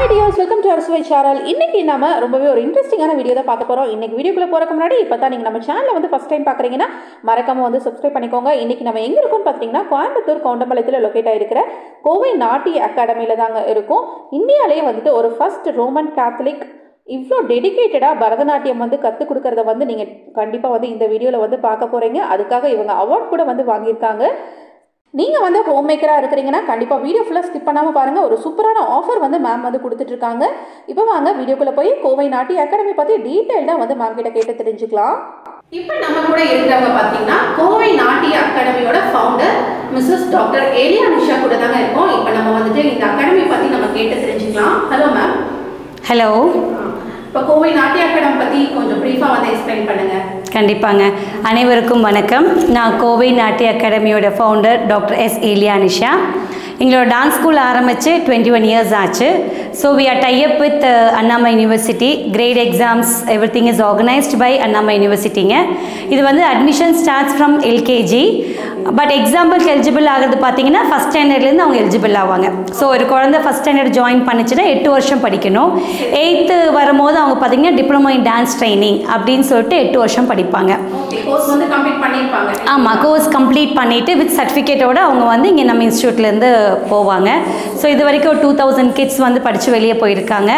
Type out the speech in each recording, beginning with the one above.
Hi dears welcome to அரசுவை channel இன்னைக்கு நம்ம ரொம்பவே ஒரு இன்ட்ரெஸ்டிங்கான வீடியோ தான் பார்க்க போகிறோம் இன்னைக்கு வீடியோக்குள்ள போறதுக்கு முன்னாடி இப்போ தான் நீங்கள் நம்ம சேனலை வந்து ஃபஸ்ட் டைம் பார்க்குறீங்கன்னா மறக்காம வந்து சப்ஸ்கிரைப் பண்ணிக்கோங்க இன்னைக்கு நம்ம எங்கே இருக்கோம்னு பார்த்தீங்கன்னா கோயம்புத்தூர் கவுண்டம்பாளையத்தில் லொக்கேட் ஆகிருக்கிற கோவை நாட்டிய அகாடமியில் தாங்க இருக்கும் இந்தியாவிலேயே வந்துட்டு ஒரு ஃபர்ஸ்ட் ரோமன் கேத்தலிக் இவ்வளோ டெடிகேட்டடாக பரதநாட்டியம் வந்து கற்றுக் கொடுக்கறத வந்து நீங்கள் கண்டிப்பாக வந்து இந்த வீடியோவில் வந்து பார்க்க போகிறீங்க அதுக்காக இவங்க அவார்ட் கூட வந்து வாங்கியிருக்காங்க நீங்கள் வந்து ஹோம் மேக்கராக இருக்கிறீங்கன்னா கண்டிப்பாக வீடியோ ஃபுல்லாக ஸ்கிப் பண்ணாமல் பாருங்கள் ஒரு சூப்பரான ஆஃபர் வந்து மேம் வந்து கொடுத்துட்ருக்காங்க இப்போ வாங்க வீடியோக்குள்ளே போய் கோவை நாட்டிய அகாடமி பற்றி டீட்டெயில்டாக வந்து மேம் கிட்ட கேட்டு தெரிஞ்சுக்கலாம் இப்போ நம்ம கூட இருக்கிறவங்க பார்த்தீங்கன்னா கோவை நாட்டிய அகாடமியோட founder Mrs doctor Eliya Nisha கூட தாங்க இருக்கோம் இப்போ நம்ம வந்துட்டு இந்த அகாடமி பற்றி நம்ம கேட்டு தெரிஞ்சுக்கலாம் ஹலோ மேம் ஹலோ இப்போ கோவை நாட்டிய அகாடமி பற்றி கொஞ்சம் ப்ரீஃபாக வந்து எக்ஸ்பிளைன் பண்ணுங்கள் கண்டிப்பாங்க அனைவருக்கும் வணக்கம் நான் கோவை நாட்டிய அகாடமியோட founder doctor S Eliya Nisha எங்களோட டான்ஸ் ஸ்கூல் ஆரம்பித்து டுவெண்ட்டி ஒன் இயர்ஸ் ஆச்சு so we are tie up with Annamalai university grade exams everything is organised by Annamalai யூனிவர்சிட்டிங்க இது வந்து admission starts from LKG but எக்ஸாம்பிளுக்கு எலிஜிபிள் ஆகிறது பார்த்தீங்கன்னா ஃபஸ்ட் ஸ்டாண்டர்ட்லேருந்து அவங்க எலிஜிபிள் ஆவாங்க ஸோ ஒரு குழந்தை ஃபஸ்ட் ஸ்டாண்டர்ட் ஜாயின் பண்ணிச்சுன்னா எட்டு வருஷம் படிக்கணும் எயித்து வரும்போது அவங்க பார்த்தீங்கன்னா டிப்ளமோ இன் டான்ஸ் ட்ரைனிங் அப்படின்னு சொல்லிட்டு எட்டு வருஷம் படிப்பாங்க ஓகே கோர்ஸ் வந்து கம்ப்ளீட் பண்ணியிருப்பாங்க ஆமாம் கோர்ஸ் கம்ப்ளீட் பண்ணிவிட்டு வித் சர்டிஃபிகேட்டோட அவங்க வந்து இங்கே நம்ம இன்ஸ்டியூட்லேருந்து போவாங்க ஸோ இது வரைக்கும் ஒரு டூ தௌசண்ட் கிட்ஸ் வந்து படித்து வெளியே போயிருக்காங்க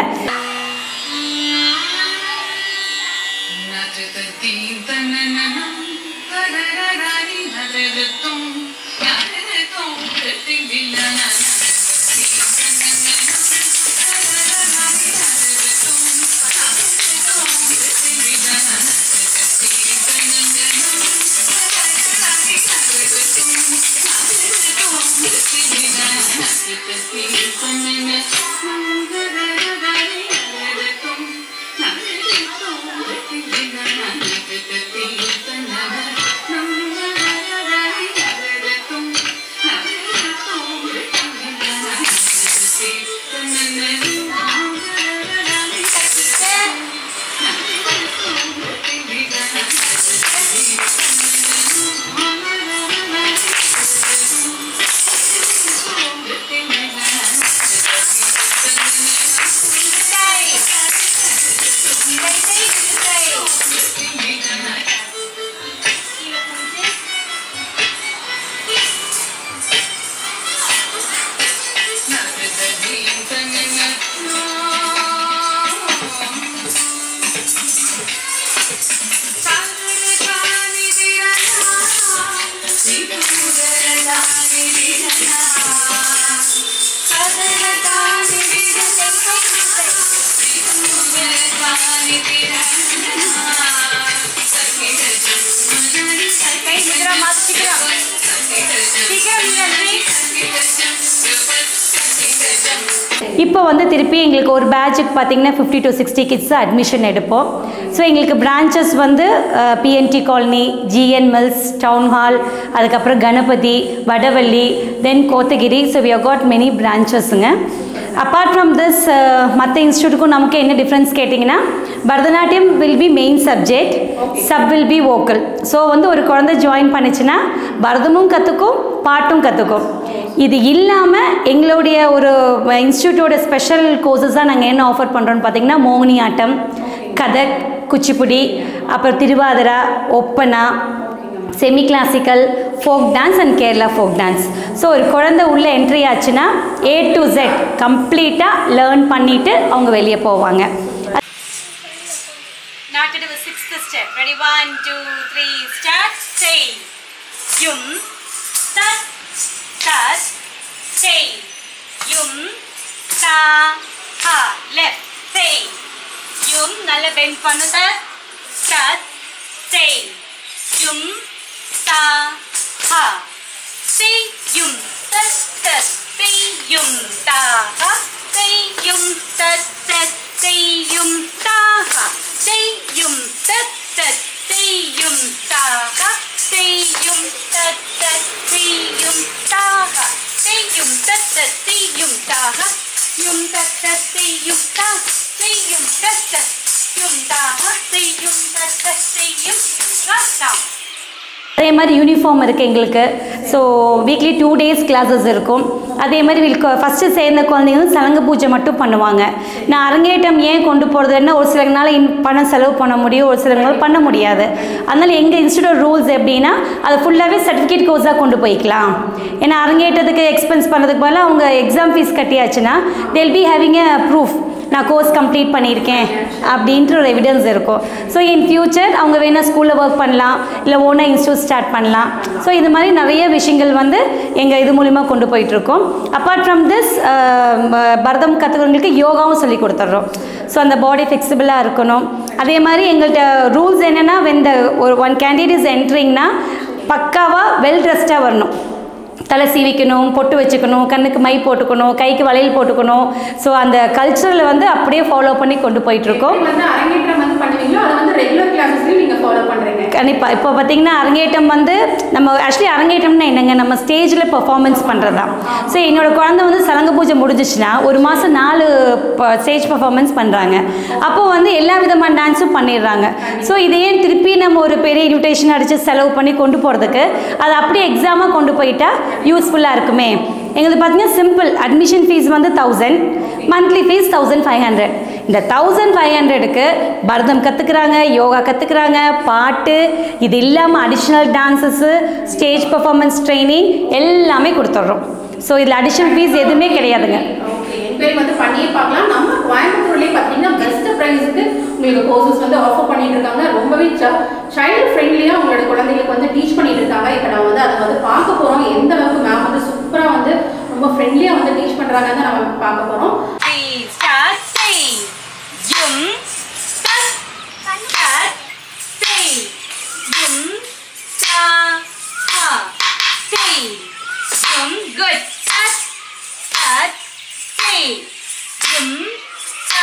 இப்போ வந்து திருப்பி எங்களுக்கு ஒரு பேட்சுக்கு பார்த்தீங்கன்னா fifty to sixty kids admission எடுப்போம் ஸோ எங்களுக்கு பிரான்ச்சஸ் வந்து PNT colony GN mills town hall அதுக்கப்புறம் Ganapathy Vadavalli then Kotagiri so we got many பிரான்ச்சஸுங்க அப்பார்ட் ஃப்ரம் திஸ் மற்ற இன்ஸ்டியூட்டுக்கும் நமக்கு என்ன டிஃப்ரென்ஸ் கேட்டிங்கன்னா Bharatanatyam will be main subject sub will be vocal so வந்து ஒரு குழந்தை ஜாயின் பண்ணிச்சுன்னா பரதமும் கற்றுக்கும் பாட்டும் கற்றுக்கும் இது இல்லாமல் எங்களுடைய ஒரு இன்ஸ்டியூட்டோட ஸ்பெஷல் கோர்சஸாக நாங்கள் என்ன ஆஃபர் பண்ணுறோன்னு பார்த்தீங்கன்னா மோகினி ஆட்டம் கதக் குச்சிப்புடி அப்புறம் Thiruvathira Oppana semi classical folk dance and Kerala folk dance so ஒரு குழந்தை உள்ளே என்ட்ரி ஆச்சுன்னா ஏ டு ஜெட் கம்ப்ளீட்டாக லேர்ன் பண்ணிவிட்டு அவங்க வெளியே போவாங்க Now to do a sixth step. Ready? One, two, three, start. Say. Yum. Tat. Tat. Say. Yum. Ta. Ha. Left. Say. Yum. நல்ல bend பண்ணு. Tat. Tat. Say. Yum. Ta. Ha. Say. Yum. Tat. Tat. Say. Yum. Ta. Ha. Say. Yum. Tat. Tat. Say. Yum. Ta. Ha. Say. Yum. Tat. Tat. Say. Yum. Ta. Ha. Say. Yum. Tat. Tat. Say. Yum. Ta. Ha. Say. Yum. Tat. Tat. Say. Yum. Ta. Ha. Yum. Tat. Tat. Say. Yum. Ta. Say. Yum. Tat. Tat. Yum. Ta. Ha. Say. Yum. Tat. Tat. Say. Yum. Ta. Now. அதே மாதிரி uniform இருக்குது எங்களுக்கு so weekly two days classes இருக்கும் அதே மாதிரி wheel first சேர்ந்த குழந்தைங்க வந்து சலங்க பூஜை மட்டும் பண்ணுவாங்க நான் அரங்கேற்றம் ஏன் கொண்டு போகிறதுன்னா ஒரு சில நாள் இன் பணம் செலவு பண்ண முடியும் ஒரு சில நாள் பண்ண முடியாது அதனால் எங்கள் இன்ஸ்டியூட் ரூல்ஸ் எப்படின்னா அதை ஃபுல்லாகவே சர்டிஃபிகேட் கோர்ஸாக கொண்டு போய்க்கலாம் ஏன்னா அரங்கேற்றத்துக்கு எக்ஸ்பென்ஸ் பண்ணுறதுக்கு பதிலாக அவங்க எக்ஸாம் ஃபீஸ் கட்டியாச்சுன்னா they'll be having a proof நான் கோர்ஸ் கம்ப்ளீட் பண்ணியிருக்கேன் அப்படின்ற ஒரு எவிடன்ஸ் இருக்கும் ஸோ இன் ஃபியூச்சர் அவங்க வேணால் ஸ்கூலில் ஒர்க் பண்ணலாம் இல்லை ஓனாக இன்ஸ்டியூட் ஸ்டார்ட் பண்ணலாம் ஸோ இது மாதிரி நிறைய விஷயங்கள் வந்து எங்கள் இது மூலிமா கொண்டு போயிட்டுருக்கோம் அப்பார்ட் ஃப்ரம் திஸ் பரதம் கற்றுக்கிறவங்களுக்கு யோகாவும் சொல்லி கொடுத்துட்றோம் ஸோ அந்த பாடி ஃப்ளெக்சிபிளாக இருக்கணும் அதே மாதிரி எங்கள்கிட்ட ரூல்ஸ் என்னென்னா வெந்த ஒரு ஒன் கேண்டிடேட் இஸ் என்ட்ரிங்னா பக்காவாக வெல் ட்ரெஸ்டாக வரணும் தலை சீவிக்கணும் பொட்டு வச்சுக்கணும் கண்ணுக்கு மை போட்டுக்கணும் கைக்கு வளையல் போட்டுக்கணும் ஸோ அந்த கல்ச்சரில் வந்து அப்படியே ஃபாலோ பண்ணி கொண்டு போயிட்டுருக்கோம் எப்படி வந்து அரங்கேற்றம் வந்து பண்ணுவீங்களோ அதை வந்து ரெகுலர் கிளாஸஸ்லயும் நீங்க ஃபாலோ பண்றீங்க கண்டிப்பாக இப்போ பார்த்தீங்கன்னா அரங்கேற்றம் வந்து நம்ம ஆக்சுவலி அரங்கேற்றம்னா என்னங்க நம்ம ஸ்டேஜில் பெர்ஃபார்மன்ஸ் பண்ணுறது தான் ஸோ என்னோட குழந்தை வந்து சலங்க பூஜை முடிஞ்சிச்சுன்னா ஒரு மாதம் நாலு ஸ்டேஜ் பெர்ஃபார்மன்ஸ் பண்ணுறாங்க அப்போ வந்து எல்லா விதமான டான்ஸும் பண்ணிடுறாங்க ஸோ இதையே திருப்பி நம்ம ஒரு பெரிய இன்விடேஷன் அடித்து செலவு பண்ணி கொண்டு போகிறதுக்கு அது அப்படியே எக்ஸாமாக கொண்டு போயிட்டா யூஸ்ஃபுல்லாக இருக்குமே எங்களுக்கு பார்த்தீங்கன்னா சிம்பிள் அட்மிஷன் ஃபீஸ் வந்து thousand monthly fees thousand five hundred இந்த தௌசண்ட் ஃபைவ் ஹண்ட்ரடுக்கு பரதம் கற்றுக்குறாங்க யோகா கற்றுக்குறாங்க பாட்டு இது இல்லாமல் additional dances stage performance training எல்லாமே கொடுத்துட்றோம் ஸோ இதில் அடிஷ்னல் ஃபீஸ் எதுவுமே கிடையாதுங்க ஓகே என்கொயரி வந்து பண்ணியே பார்க்கலாம் நம்ம கோயம்புத்தூர்லேயே பார்த்தீங்கன்னா பெஸ்ட் ப்ரைஸுக்கு உங்களுக்கு கோர்சஸ் வந்து ஆஃபர் பண்ணிட்டு இருக்காங்க ரொம்பவே சைல்டு ஃப்ரெண்ட்லியாக உங்களோட குழந்தைங்களுக்கு வந்து டீச் பண்ணிட்டு இருக்காங்க இப்போ நம்ம வந்து அதை வந்து பார்க்க போகிறோம் எந்த அளவுக்கு மேம் வந்து சூப்பராக வந்து ரொம்ப ஃப்ரெண்ட்லியாக வந்து டீச் பண்ணுறாங்கன்னு நம்ம பார்க்க போகிறோம் Three, start, three. Yum, start, start, three. Yum, ta, ha, three. Yum, good. Start, start, three. Yum, ta,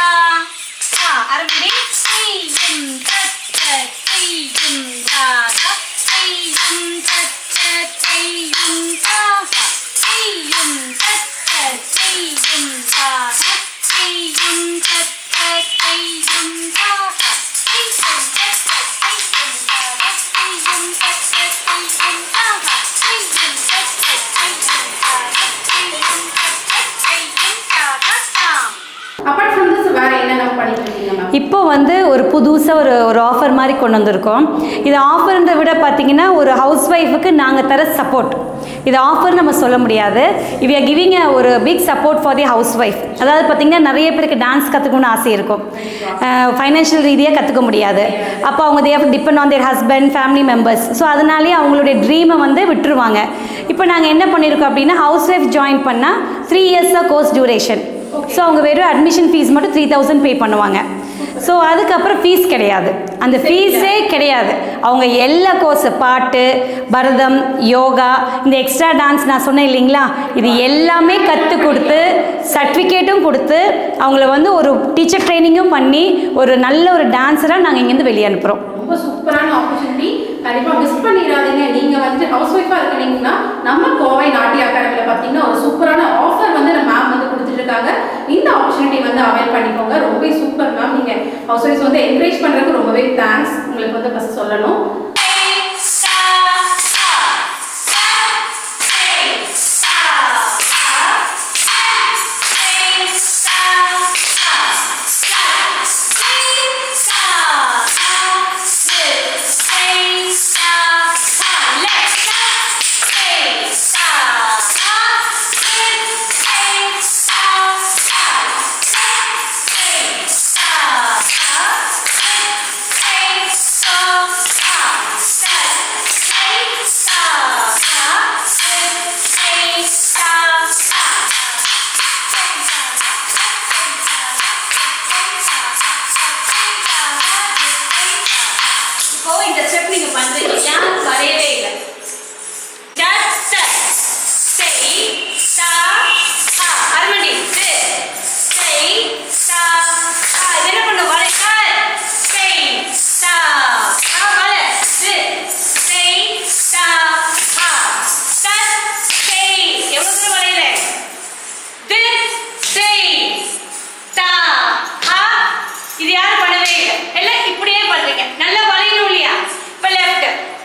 ha. Armadi, three. Yum, ta, ta, three. Yum, ta, ha. Three. Yum, ta, ta, three. Yum, ta, ha. Three. Yum, ta, ta, three. Yum, ta, ha. Three. Yum, ta, ta, three. Yum, ta, ha. Three. Yum, ta, ta, three. Yum, ta, ha. Three. Yum, ta, ta, three. Yum, ta, ha. Three. Yum, ta, ta, three. Yum, ta, ha. Three. Yum, ta, ta, three. Yum, ta, ha. Tam. Apart from this வேற என்னென்ன பண்ணிட்டு இருக்கீங்க ma'am இப்போ வந்து ஒரு புதுசாக ஒரு ஒரு ஆஃபர் மாதிரி கொண்டு வந்திருக்கோம் இது ஆஃபர்ன்றதை விட பார்த்தீங்கன்னா ஒரு ஹவுஸ் ஒய்ஃபுக்கு நாங்கள் தர சப்போர்ட் இது ஆஃபர் நம்ம சொல்ல முடியாது இவ் ஆர் கிவிங் ஒரு big support for the housewife அதாவது பார்த்தீங்கன்னா நிறைய பேருக்கு டான்ஸ் கற்றுக்கணும்னு ஆசை இருக்கும் ஃபைனான்ஷியல் ரீதியாக கற்றுக்க முடியாது அப்போ அவங்க they depend on their husband family members so அதனாலேயே அவங்களுடைய ட்ரீமை வந்து விட்டுருவாங்க இப்போ நாங்கள் என்ன பண்ணியிருக்கோம் அப்படின்னா ஹவுஸ் ஒய்ஃப் ஜாயின் பண்ணால் த்ரீ இயர்ஸாக கோர்ஸ் டியூரேஷன் ஸோ அவங்க வெறும் அட்மிஷன் ஃபீஸ் மட்டும் த்ரீ தௌசண்ட் பே பண்ணுவாங்க ஸோ அதுக்கப்புறம் ஃபீஸ் கிடையாது அந்த ஃபீஸே கிடையாது அவங்க எல்லா கோர்ஸ் பாட்டு பரதம் யோகா இந்த எக்ஸ்ட்ரா டான்ஸ் நான் சொன்னேன் இல்லைங்களா இது எல்லாமே கற்றுக் கொடுத்து சர்டிஃபிகேட்டும் கொடுத்து அவங்கள வந்து ஒரு டீச்சர் ட்ரைனிங்கும் பண்ணி ஒரு நல்ல ஒரு டான்ஸராக நாங்கள் இங்கேருந்து வெளியே அனுப்புகிறோம் ரொம்ப சூப்பரான ஆப்பர்ச்சுனிட்டி கண்டிப்பா மிஸ் பண்ணிடாதீங்க நீங்க வந்துட்டு ஹவுஸ் ஒய்ஃபா இருக்கீங்கன்னா நம்ம கோவை நாட்டிய அகாடமில பாத்தீங்கன்னா ஒரு சூப்பரான ஆஃபர் வந்து நம்ம மேம் வந்து கொடுத்துட்டு இருக்காங்க இந்த ஆப்பர்ச்சுனிட்டி வந்து அவைல் பண்ணிக்கோங்க ரொம்பவே சூப்பர் மேம் நீங்க ஹவுஸ் ஒய்ஃப் வந்து என்கரேஜ் பண்றதுக்கு ரொம்பவே தேங்க்ஸ் உங்களுக்கு வந்து ஃபர்ஸ்ட் சொல்லணும் இப்போ இந்த ஸ்டெப் நீங்க பண்றீங்க யாரும் வரையவே இல்லை Just say sa ha அருமடி say sa ha இது என்ன பண்ணும் வரை cut say sa ha வரை say sa ha cut say எவ்வளவு தூரம் வரையில this say sa ha இது யாரும் பண்ணவே இல்லை எல்லாம் இப்படியே பண்றீங்க நல்லா வளையணும் இல்லையா இப்போ லெஃப்ட்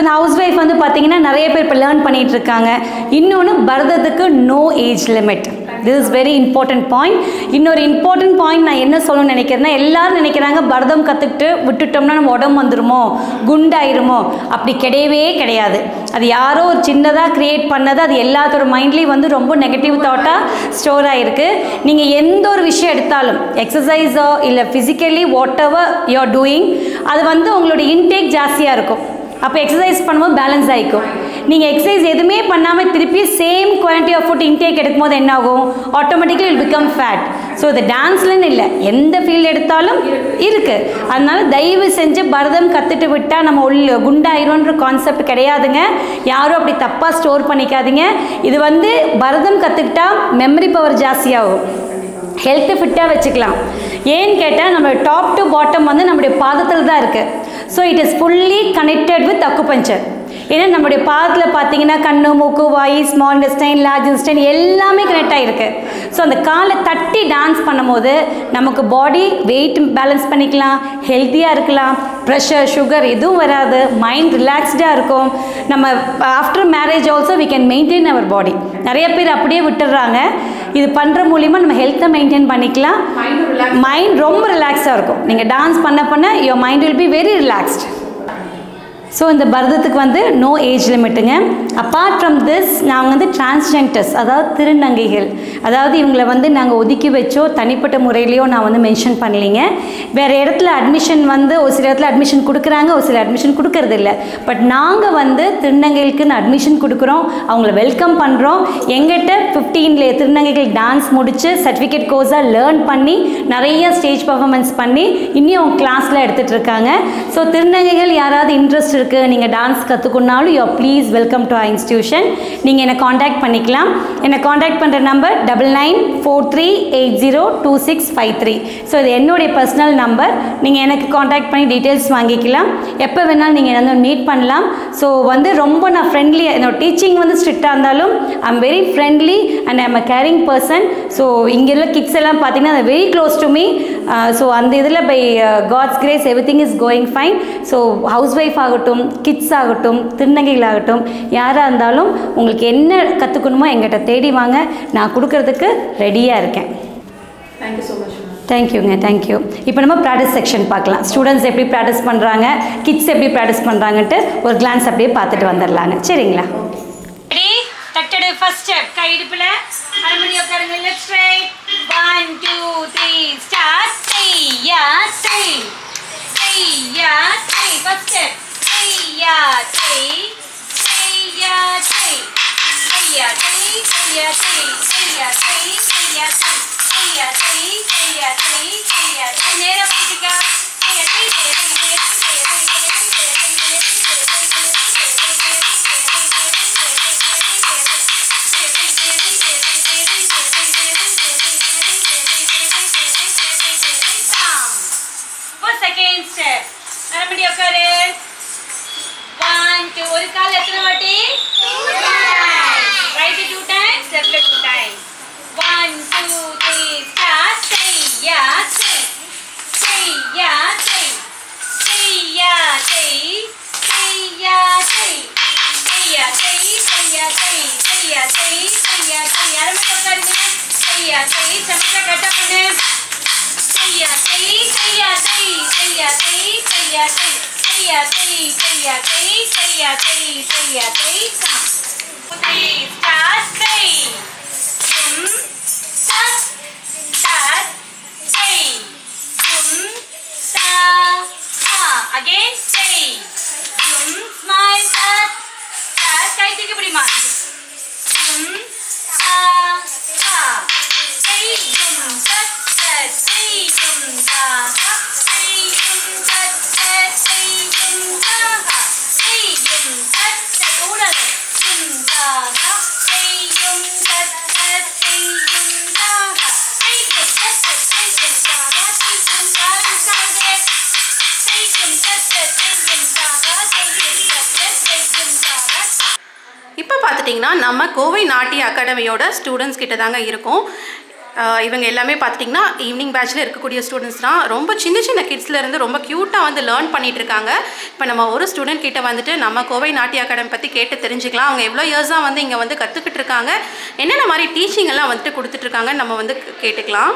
ஹவுஸ் ஒய்ஃப் வந்து பார்த்தீங்கன்னா நிறைய பேர் இப்போ லேர்ன் பண்ணிட்டு இருக்காங்க இன்னொன்று பரதத்துக்கு no age limit this is very important point இன்னொரு இம்பார்ட்டன்ட் பாயிண்ட் நான் என்ன சொல்லணும்னு நினைக்கிறேன்னா எல்லாரும் நினைக்கிறாங்க பரதம் கற்றுக்கிட்டு விட்டுட்டோம்னா நம்ம உடம்பு வந்துருமோ குண்டாயிருமோ அப்படி கிடையவே கிடையாது அது யாரோ ஒரு சின்னதாக க்ரியேட் பண்ணது அது எல்லாத்தோட மைண்ட்லேயும் வந்து ரொம்ப நெகட்டிவ் தாட்டாக ஸ்டோர் ஆகிருக்கு நீங்கள் எந்த ஒரு விஷயம் எடுத்தாலும் எக்ஸசைஸோ இல்லை physically whatever you are doing அது வந்து உங்களோட இன்டேக் ஜாஸ்தியாக இருக்கும் அப்போ எக்ஸசைஸ் பண்ணும்போது பேலன்ஸ் ஆகிக்கும் நீங்கள் எக்ஸசைஸ் எதுவுமே பண்ணாமல் திருப்பி same quantity of food intake எடுக்கும்போது என்ன ஆகும் automatically will become fat so இது டான்ஸ்லன்னு இல்லை எந்த ஃபீல்டு எடுத்தாலும் இருக்குது அதனால தயவு செஞ்சு பரதம் கற்றுட்டு விட்டால் நம்ம உள்ள குண்டாயிரும்ன்ற கான்செப்ட் கிடையாதுங்க யாரும் அப்படி தப்பாக ஸ்டோர் பண்ணிக்காதீங்க இது வந்து பரதம் கற்றுக்கிட்டா மெமரி பவர் ஜாஸ்தியாகும் ஹெல்த்து ஃபிட்டாக வச்சுக்கலாம் ஏன்னு கேட்டால் நம்ம டாப் டு பாட்டம் வந்து நம்முடைய பாதத்தில் தான் இருக்குது so it is fully connected with acupuncture ஏன்னா நம்முடைய பாதத்தில் பார்த்தீங்கன்னா கண்ணு மூக்கு வாய் ஸ்மால் இன்டெஸ்டைன் லார்ஜ் இன்டெஸ்டைன் எல்லாமே கனெக்ட் ஆகிருக்கு ஸோ அந்த காலை தட்டி டான்ஸ் பண்ணும்போது நமக்கு பாடி வெயிட் பேலன்ஸ் பண்ணிக்கலாம் ஹெல்த்தியாக இருக்கலாம் ப்ரெஷர் சுகர் எதுவும் வராது மைண்ட் ரிலாக்ஸ்டாக இருக்கும் நம்ம after marriage also we can maintain our body நிறைய பேர் அப்படியே விட்டுடுறாங்க இது பண்ணுற மூலிமா நம்ம ஹெல்த்தை மெயின்டைன் பண்ணிக்கலாம் மைண்ட் ரொம்ப ரிலாக்ஸாக இருக்கும் நீங்கள் டான்ஸ் பண்ண பண்ண your mind will be very relaxed so இந்த பரதத்துக்கு வந்து நோ ஏஜ் லிமிட்டுங்க அப்பார்ட் ஃப்ரம் திஸ் நாங்கள் வந்து டிரான்ஸ்ஜெண்டர்ஸ் அதாவது திருநங்கைகள் அதாவது இவங்களை வந்து நாங்கள் ஒதுக்கி வச்சோ தனிப்பட்ட முறையிலையோ நான் வந்து மென்ஷன் பண்ணலைங்க வேறு இடத்துல அட்மிஷன் வந்து ஒரு சில இடத்துல அட்மிஷன் கொடுக்குறாங்க ஒரு சில அட்மிஷன் கொடுக்கறது இல்லை பட் நாங்கள் வந்து திருநங்கைகளுக்குன்னு அட்மிஷன் கொடுக்குறோம் அவங்கள வெல்கம் பண்ணுறோம் எங்கிட்ட ஃபிஃப்டீன்ல திருநங்கைகள் டான்ஸ் முடித்து சர்டிஃபிகேட் கோர்ஸாக லேர்ன் பண்ணி நிறைய ஸ்டேஜ் பர்ஃபார்மன்ஸ் பண்ணி இன்னும் அவங்க கிளாஸில் எடுத்துகிட்டு இருக்காங்க ஸோ திருநங்கைகள் யாராவது இன்ட்ரெஸ்ட் இருக்குது நீங்கள் டான்ஸ் கற்றுக்கணுனாலும் யோ please welcome to our institution நீங்கள் என்னை காண்டாக்ட் பண்ணிக்கலாம் என்னை காண்டாக்ட் பண்ணுற number double nine four three eight zero two six five three so இது என்னுடைய பர்சனல் நம்பர் நீங்கள் எனக்கு காண்டாக்ட் பண்ணி டீட்டெயில்ஸ் வாங்கிக்கலாம் எப்போ வேணாலும் நீங்கள் வந்து மீட் பண்ணலாம் ஸோ வந்து ரொம்ப நான் ஃப்ரெண்ட்லி என்னோட டீச்சிங் வந்து ஸ்ட்ரிக்டாக இருந்தாலும் I am very friendly and I'm a caring person so இங்கே உள்ள கிட்ஸ் எல்லாம் பார்த்தீங்கன்னா very close to me so அந்த இதில் by God's grace everything is going fine so housewife ஆகட்டும் கிட்ஸ் ஆகட்டும் திருநங்கைகள் ஆகட்டும் யாராக இருந்தாலும் உங்களுக்கு என்ன கற்றுக்கணுமோ எங்கிட்ட தேடி வாங்க நான் கொடுக்கறதுக்கு ரெடியாக இருக்கேன் தேங்க்யூ ஸோ மச் மேம் தேங்க்யூங்க தேங்க்யூ இப்போ நம்ம ப்ராக்டிஸ் செக்ஷன் பார்க்கலாம் ஸ்டூடெண்ட்ஸ் எப்படி ப்ராக்டிஸ் பண்ணுறாங்க கிட்ஸ் எப்படி ப்ராக்டிஸ் பண்ணுறாங்கன்ட்டு ஒரு கிளான்ஸ் அப்படியே பார்த்துட்டு வந்துடலாங்க சரிங்களா ரெடி தட்டடு ஃபர்ஸ்ட் ஸ்டெப் கை இடுப்புல அரை மணி உட்காருங்க left straight one two three start செய்யா செய் செய்யா செய் ஃபர்ஸ்ட் ஸ்டெப் செய்யா செய் செய்யா செய் செய்யா செய் செய்யா செய் செய்யா செய் செய்யா செய் செய்யா செய் செய்யா செய் செய்யா செய் நேரா பிடிச்சுக்க செய்யா செய் செய்யா செய் செய்யா செய் செய்யா செய் செகண்ட் ஸ்டெப் மறுபடி உட்காரு ஒன் டூ ஒரு கால் எத்தனை வாட்டி right two times left two times one two three start செய்யா செய் செய்யா செய் செய்யா செய் செய்யா செய் செய்யா செய் செய்யா செய் செய்யா செய் செய்யா செய் யாருமே உட்காருங்க செய்யா செய் சமச்சா கட்ட பண்ணு செய்யா செய் செய்யா செய் செய்யா செய் செய்யா செய் செய்யா செய் செய்யா செய் செய்யா செய் செய்யா செய் கம் ஸ்டார்ட் செய் கும் சத் சத் செய் கும் sa ha again say கும் smile சத் சத் கை தூக்கி பிடிமா கும் sa ha say கும் சத் சத் say கும் sa ha say கும் சத் சத் say கும் sa ha say கும் சத் சத் ஓடாது கும் sa ha say கும் சத் சத் say கும் sa ha say கும் சத் சத் say கும் sa ha say கும் sa ha say கும் சத் சத் say கும் sa ha say கும் சத் சத் say கும் sa ha இப்போ பார்த்துட்டிங்கன்னா நம்ம கோவை நாட்டிய அகாடமியோட ஸ்டூடெண்ட்ஸ் கிட்ட தாங்க இருக்கோம் ஆஹ் இவங்க எல்லாமே பார்த்துட்டிங்கன்னா ஈவினிங் பேட்ச்சில் இருக்கக்கூடிய ஸ்டூடெண்ட்ஸ் தான் ரொம்ப சின்ன சின்ன கிட்ஸ்ல இருந்து ரொம்ப க்யூட்டாக வந்து லேர்ன் பண்ணிட்டு இருக்காங்க இப்போ நம்ம ஒரு ஸ்டூடெண்ட் கிட்ட வந்துட்டு நம்ம கோவை நாட்டிய அகாடமி பற்றி கேட்டு தெரிஞ்சுக்கலாம் அவங்க எவ்வளோ இயர்ஸாக வந்து இங்கே வந்து கற்றுக்கிட்டு இருக்காங்க என்னென்ன மாதிரி டீச்சிங் எல்லாம் வந்துட்டு கொடுத்துட்ருக்காங்கன்னு நம்ம வந்து கேட்டுக்கலாம்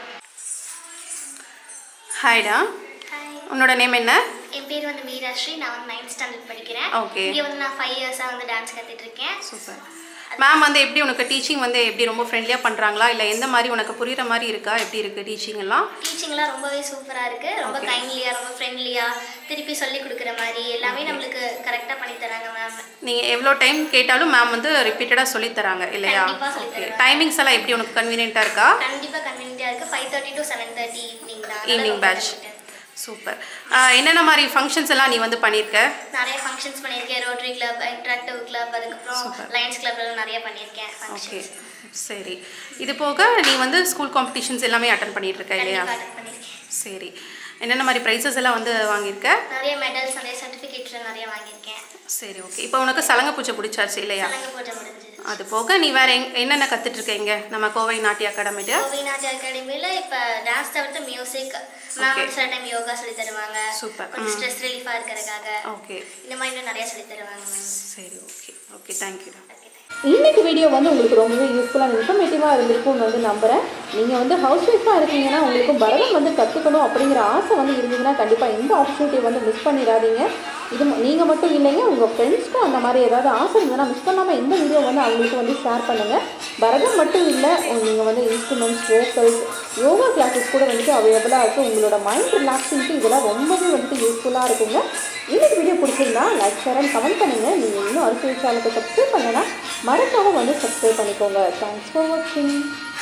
ஹாய்டா ஹாய் உன்னோட நேம் என்ன என் பேர் வந்து மீராஸ்ரீ நான் வந்து நைன்த் ஸ்டாண்டர்ட் படிக்கிறேன் Okay. இங்கே வந்து நான் ஃபைவ் இயர்ஸாக வந்து டான்ஸ் கற்றுட்டு இருக்கேன் சூப்பர் மேம் வந்து எப்படி உனக்கு டீச்சிங் வந்து எப்படி ரொம்ப ஃப்ரெண்ட்லியாக பண்ணுறாங்களா இல்லை எந்த மாதிரி உனக்கு புரியுற மாதிரி இருக்கா எப்படி இருக்குது டீச்சிங் எல்லாம் டீச்சிங்லாம் ரொம்பவே சூப்பராக இருக்குது ரொம்ப Okay. கைண்ட்லியாக ரொம்ப ஃப்ரெண்ட்லியாக திருப்பி சொல்லி கொடுக்குற மாதிரி எல்லாமே நம்மளுக்கு கரெக்டாக பண்ணி தராங்க மேம் நீங்கள் எவ்வளோ டைம் கேட்டாலும் மேம் வந்து ரிப்பீட்டடாக சொல்லித் தராங்க இல்லையா கண்டிப்பா சொல்லித் ஓகே தருவாங்க. டைமிங்ஸ் எல்லாம் எப்படி உனக்கு கன்வீனியண்ட்டாக இருக்கா கண்டிப்பாக கன்வீனியாக இருக்குது five thirty to seven thirty evening தான் அதனால ஈவினிங் ரொம்ப பேட்ச் convenient. சூப்பர் என்னென்ன மாதிரி ஃபங்க்ஷன்ஸ் எல்லாம் நீ வந்து பண்ணியிருக்க நிறைய ஃபங்க்ஷன்ஸ் பண்ணியிருக்கேன் ரோட்டரி கிளப் இன்ட்ராக்டிவ் கிளப் அதுக்கப்புறம் லயன்ஸ் கிளப்லாம் நிறைய பண்ணியிருக்கேன் ஓகே ஃபங்க்ஷன்ஸ் சரி இது போக நீ வந்து ஸ்கூல் காம்படிஷன்ஸ் எல்லாமே அட்டன் பண்ணிட்டு இருக்க இல்லையா கண்டிப்பாக அட்டன் பண்ணியிருக்கேன் சரி என்னென்ன மாதிரி ப்ரைஸஸ் எல்லாம் வந்து வாங்கியிருக்க நிறைய மெடல்ஸ் நிறைய சர்டிஃபிகேட்ஸ் நிறைய வாங்கியிருக்கேன் சரி ஓகே இப்போ உனக்கு சலங்க பூஜை பிடிச்சாச்சு இல்லையா சலங்கை பூஜை முடிஞ்சது அது போக நீ வேற எங் என்னென்ன கற்றுட்டு இருக்க இங்க நம்ம கோவை நாட்டிய அகாடமிட்டு கோவிநாஜ் அகாடமியில் இப்போ டான்ஸ் தவிர்த்து மியூசிக் மேம் Okay. வந்து சில டைம் யோகா சொல்லி தருவாங்க Super. கொஞ்சம் ம். ஸ்ட்ரெஸ் ரிலீஃபாக இருக்கிறதுக்காக ஓகே இந்த மாதிரி இன்னும் நிறைய சொல்லி தருவாங்க மேம் சரி ஓகே ஓகே தேங்க்யூ இன்னைக்கு வீடியோ வந்து உங்களுக்கு ரொம்பவே யூஸ்ஃபுல்லாக இன்ஃபர்மேட்டிவாக இருந்திருக்கும்னு வந்து நம்புகிறேன் நீங்கள் வந்து ஹவுஸ் ஒய்ஃபாக இருக்கீங்கன்னா உங்களுக்கு பரதம் வந்து கற்றுக்கணும் அப்படிங்கிற ஆசை வந்து இருந்ததுன்னா கண்டிப்பாக இந்த ஆப்பர்ச்சுனிட்டி வந்து மிஸ் பண்ணிடாதீங்க இது நீங்கள் மட்டும் இல்லைங்க உங்கள் ஃப்ரெண்ட்ஸ்க்கும் அந்த மாதிரி ஏதாவது ஆசை இருந்ததுன்னா மிஸ் பண்ணாமல் இந்த வீடியோ வந்து அவங்களுக்கு வந்து ஷேர் பண்ணுங்கள் பரதம் மட்டும் இல்லை நீங்கள் வந்து இன்ஸ்ட்ருமெண்ட்ஸ் வோக்கல்ஸ் யோகா கிளாஸஸ் கூட வந்துட்டு அவைலபிளாக இருக்குது உங்களோட மைண்ட் ரிலாக்ஸிங்க்கு இதெல்லாம் ரொம்பவே வந்துட்டு யூஸ்ஃபுல்லாக இருக்குங்க இன்னைக்கு வீடியோ பிடிச்சிருந்தா லைக் ஷேர் அண்ட் கமெண்ட் பண்ணுங்கள் நீங்கள் இன்னும் அரசியல் சேனலுக்கு சப்ஸ்கிரைப் பண்ணலைன்னா மறக்காம வந்து சப்ஸ்கிரைப் பண்ணிக்கோங்க தேங்க்ஸ் ஃபார் வாட்சிங்